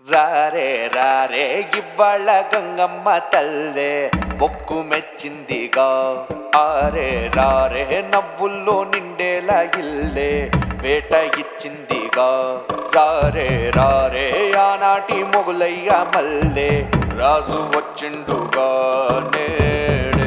రారే రారే ఇవ్వాళ గంగమ్మ తల్లే మొక్కు మెచ్చిందిగా ఆరే రారే నవ్వుల్లో నిండేలా ఇల్లే వేట ఇచ్చిందిగా రారే రారే ఆనాటి మొగులయ్య మల్లే రాజు వచ్చిండుగా నేడే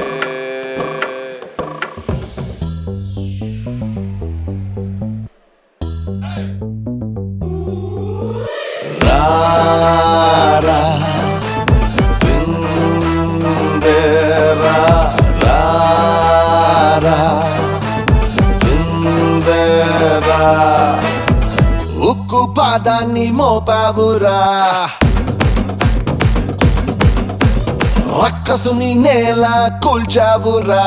రారా సిందేరా రారా సిందేరా ఉక్కు పాదాన్ని మోపావురా రక్కసుని నేల కూల్చావురా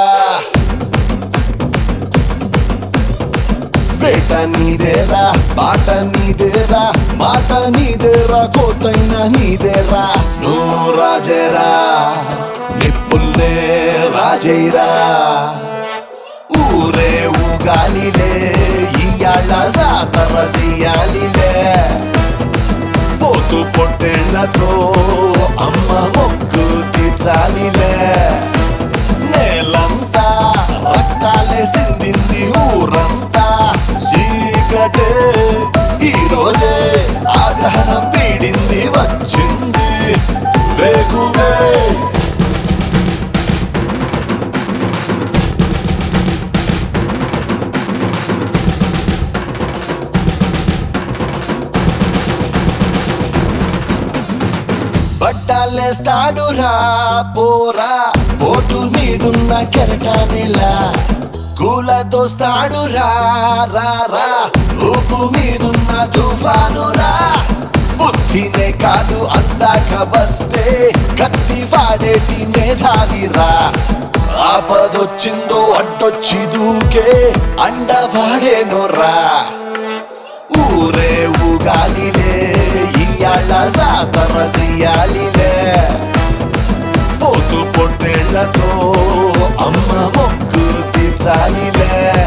వేట నీదేరా బాట నీదేరా మాట నీదేరా కోతైన నీదేరా నువ్వు రాజేరా నిప్పుల్లే రాజైరా ఊరే ఊగాలిలే ఇయాళ్ళ జాతర సియాలిలే పోతు పొట్టేళ్లతో అమ్మ మొక్కు తీర్చాలిలే నేలంతా రక్తాలే సిందింది ఊరంతా చీకటే ఈ రోజే ఆగ్రహణం పీడింది వచ్చింది వేగువే బట్టాలేస్తాడు రా పోరా పోటు మీదున్న కెరటానిలా కూల దోస్తాడు రా రా రా ఊపు మీదున్న తుఫాను రా బుద్ధినే కాదు అందాక వస్తే కత్తి వాడేటి మేధావిరా ఆపదొచ్చిందో అడ్డొచ్చి దూకే అండ వాడేనోరా ఊరే ఊగాలిలే ఇయాళ్ళ జాతర సియాలిలే పోతు పొట్టేళ్లతో అమ్మ మొక్కు తీర్చాలిలే